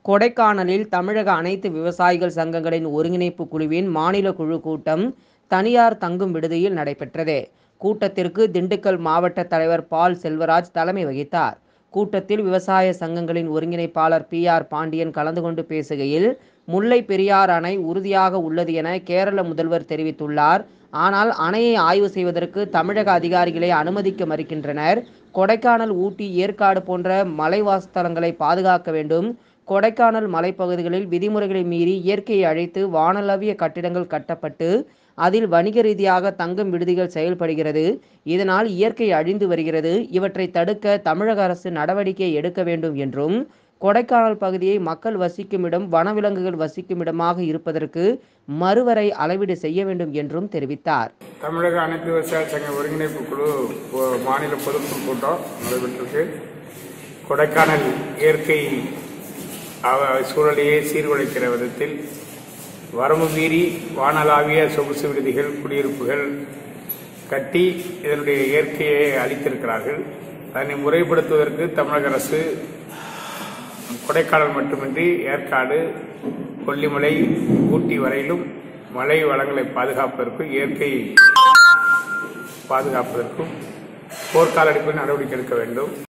கொடைக்கானலில் தமிழக அனைத்து விவசாயிகள் சங்கங்களின் ஒருங்கிணைப்பு குழுவின் மாநில குழு கூட்டம் தனியார் தங்கும் விடுதியில் நடைபெற்றது கூட்டத்திற்கு திண்டுக்கல் மாவட்ட தலைவர் பால் செல்வராஜ் தலைமை வகித்தார் கூட்டத்தில் விவசாய சங்கங்களின் ஒருங்கிணைப்பாளர் பி ஆர் பாண்டியன் கலந்து கொண்டு பேசுகையில் முல்லை பெரியார் அணை உறுதியாக உள்ளது என கேரள முதல்வர் தெரிவித்துள்ளார் ஆனால் அணையை ஆய்வு செய்வதற்கு தமிழக அதிகாரிகளை அனுமதிக்க மறுக்கின்றனர் கொடைக்கானல் ஊட்டி ஏற்காடு போன்ற மலைவாசத்தலங்களை பாதுகாக்க வேண்டும் கொடைக்கானல் மலைப்பகுதிகளில் விதிமுறைகளை மீறி இயற்கையை அழைத்து வானளாவிய கட்டிடங்கள் கட்டப்பட்டு அதில் வணிக ரீதியாக தங்கும் விடுதிகள் செயல்படுகிறது இதனால் இயற்கை அழிந்து வருகிறது இவற்றை தடுக்க தமிழக அரசு நடவடிக்கை எடுக்க வேண்டும் என்றும் கொடைக்கானல் பகுதியை மக்கள் வசிக்கும் இடம் வனவிலங்குகள் வசிக்கும் இடமாக இருப்பதற்கு மறுவரை அளவீடு செய்ய வேண்டும் என்றும் தெரிவித்தார் தமிழக அனைத்து விவசாய சங்க ஒருங்கிணைப்பு குழு பொ- மாநில பொதுக்குழு கூட்டம் நடைபெற்றிருக்கு கொடைக்கானல் இயற்கை அவ- சூழலையே சீர்குலைக்கிற விதத்தில் வரம்பு மீறி வானளாவிய சொகுசு விடுதிகள் குடியிருப்புகள் கட்டி இதனுடைய இயற்கையை அளித்திருக்கிறார்கள் அதனை முறைப்படுத்துவதற்கு தமிழக அரசு கொடைக்கானல் மட்டுமின்றி ஏற்காடு கொல்லிமலை ஊட்டி வரையிலும் மலை வளங்களை பாதுகாப்பதற்கும் இயற்கை பாதுகாப்பதற்கும் போர்க்கால அடிப்படையில் நடவடிக்கை எடுக்க வேண்டும்